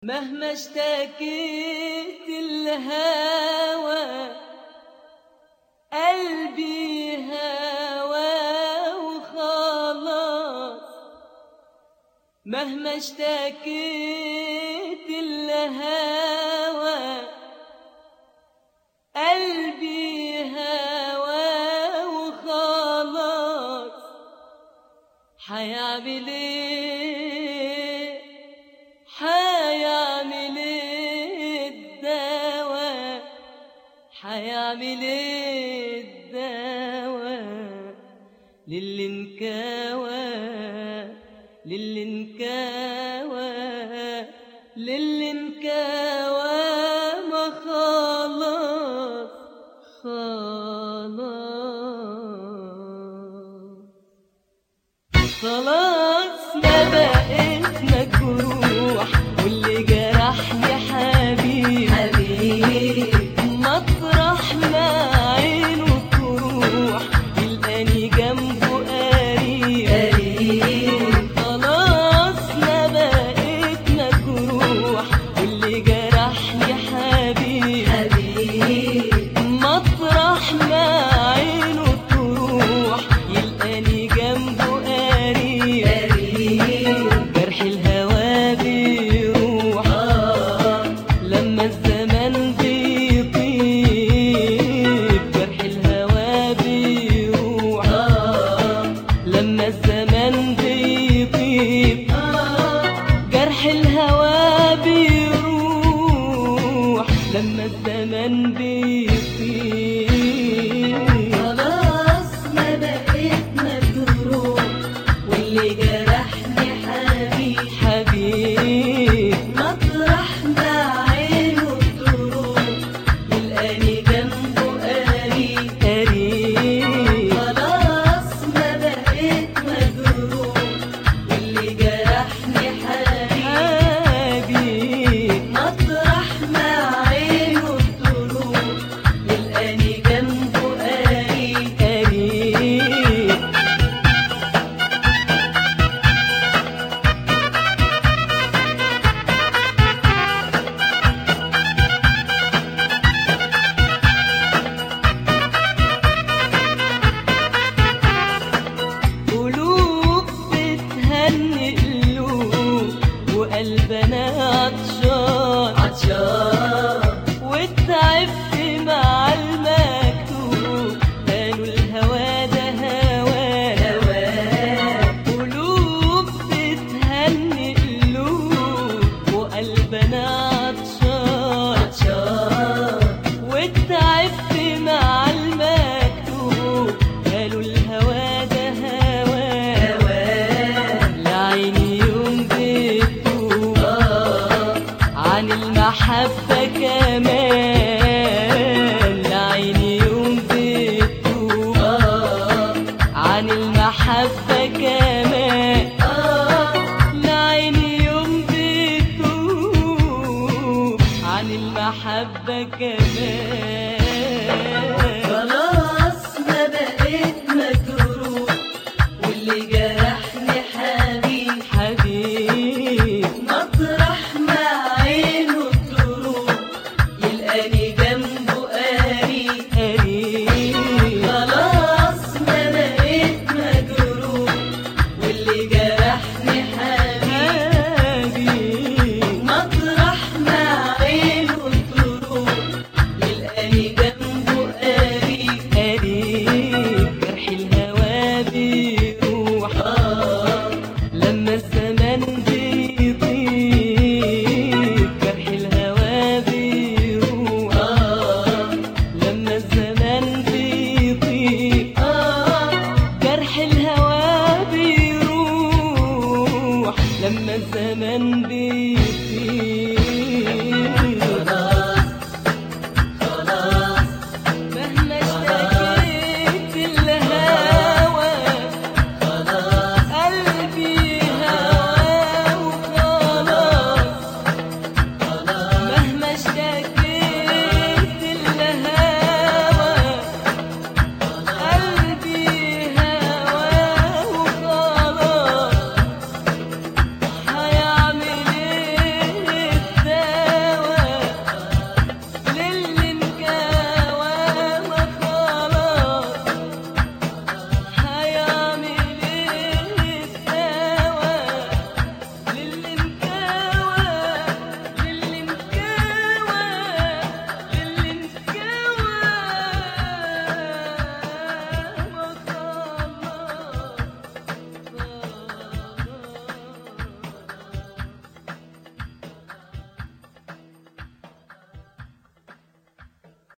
مهما اشتكيت الهوى قلبي هوى وخلاص مهما اشتكيت الهوى قلبي هوى وخلاص حيعمل ايه حيعمل ايه الدواء حيعمل ايه الدواء للي انكوى للي انكوى للي انكوى ما خلاص خلاص خلاص ما بقيت مجروح واللي جرحني حبيبي حبيبي مطرح ما عينه تروح يلقاني جنبه قريب قريب خلاص ما بقيت مجروح واللي جرحني حبيبي حبيبي مطرح ما عينه تروح يلقاني جنبه قريب قريب جرح الهوى بيروح لما الزمن بيطيب جرح الهوى بيروح لما الزمن بيطيب جرح الهوى بيروح لما الزمن بيطيب خلاص ما بقيت مجروح واللي جرحني حبيب حبيب مطرح ما عينه تروح يلقاني جنبه قريب قريب خلاص ما بقيت مجروح واللي جرحني حبيب حبيب مطرح ما عينه تروح يلقاني جنبه قريب قريب قلوب بتهني قلوب وقلبنا عطشان عطشان واتعبت مع المكتوب قالوا الهوى ده هوانا هواك قلوب بتهني قلوب وقلبنا عطشان عطشان واتعبت مع المكتوب قالوا الهوى ده هوانا هواك لعيني يوم بتوب عن المحبة كمان لعيني يوم بتوب عن المحبة كمان لعيني يوم بتوب عن المحبة كمان